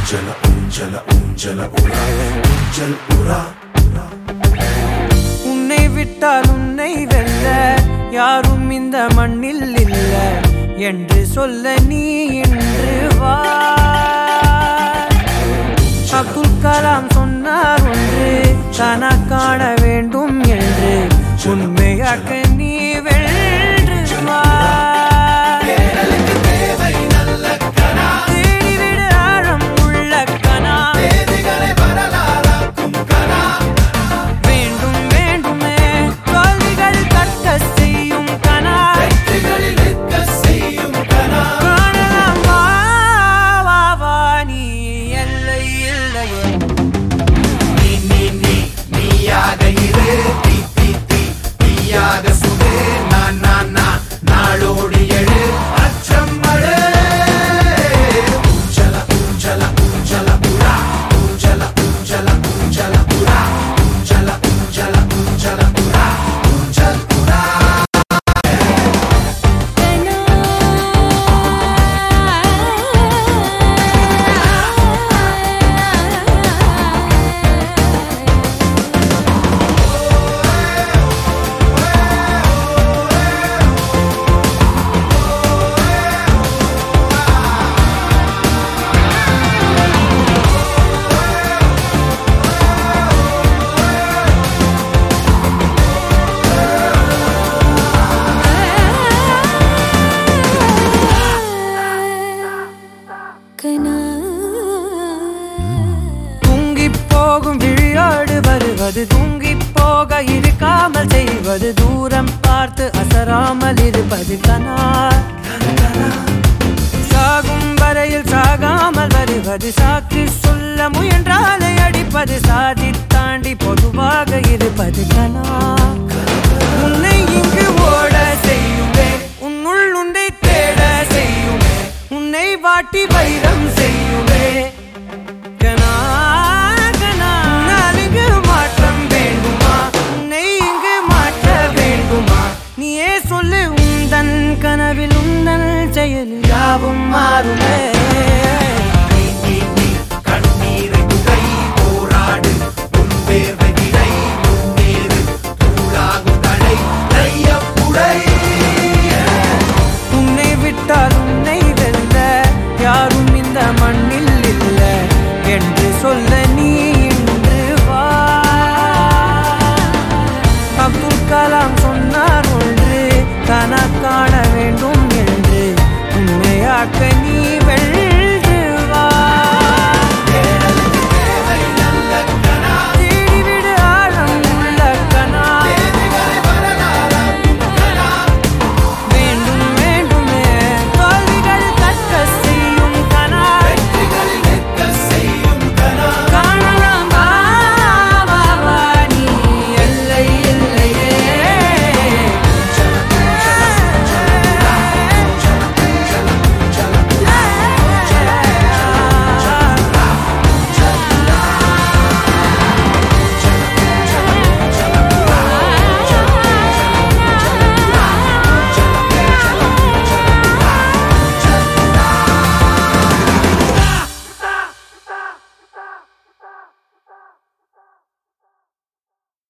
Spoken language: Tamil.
ஊஞ்சல ஊஞ்சல ஊஞ்சல உலா ஊஞ்சல் உலா உன்னை விட்டால் உன்னை வெல்ல யாரும் இந்த மண்ணில் இல்ல என்று சொல்ல நீ இன்று வா அப்துல் கலாம் சொன்னார் ஒன்று தானா காண வேண்டும் என்று உண்மையாக்க நீ வென்று வா தேடிவிடு ஆழம் உள்ள கனா வேண்டும் வேண்டுமே தோல்விகள் கற்க செய்யும் கனா காணலாம் வா வா வா நீ எல்லை இல்லையே நீ நீ நீ நீயாக இரு தீ தீ தீ தீயாக சுடு நான் நான் நான் நாளோடு எழு அச்சம் மடு ஊஞ்சல ஊஞ்சல ஊஞ்சல உலா ஊஞ்சல ஊஞ்சல ஊஞ்சல உலா ஊஞ்சல ஊஞ்சல ஊஞ்சல உலா ஊஞ்சல் உலா தூங்கி போகும் விழியோடு வருவது தூங்கி போக இருக்காமல் செய்வது தூரம் பார்த்து அசராமல் இருப்பது கனா சாகும் வரையில் சாகாமல் வருவது சாக்கு சொல்ல முயன்றாலே அடிப்பது சாதி தாண்டி பொதுவாக இருப்பது கனா உன்னை இங்கு ஓட செய்யுமே உன்னுள் உன்னை தேட செய்யுமே உன்னை வாட்டி வைரம் செய்யுமே கனா கனா உன்னால் இங்கு மாற்றம் வேண்டுமா உன்னை இங்கு மாற்ற வேண்டுமா நீயே சொல்லு உந்தன் கனவில் உந்தன் செயலில் யாவும் மாறுமே நீ நீ நீ கண்ணீரை துடை போராடு உன் வேர்வை விடை முன்னேறு தூளாகும் தடை தையப்புடை உன்னை விட்டால் உன்னை வெல்ல யாரும் இந்த மண்ணில் இல்ல என்று சொல்ல நீ இன்று வா அப்துல் கலாம் சொன்னார் ஒன்று தன காண வேண்டும் என்று உண்மையாக்க நீ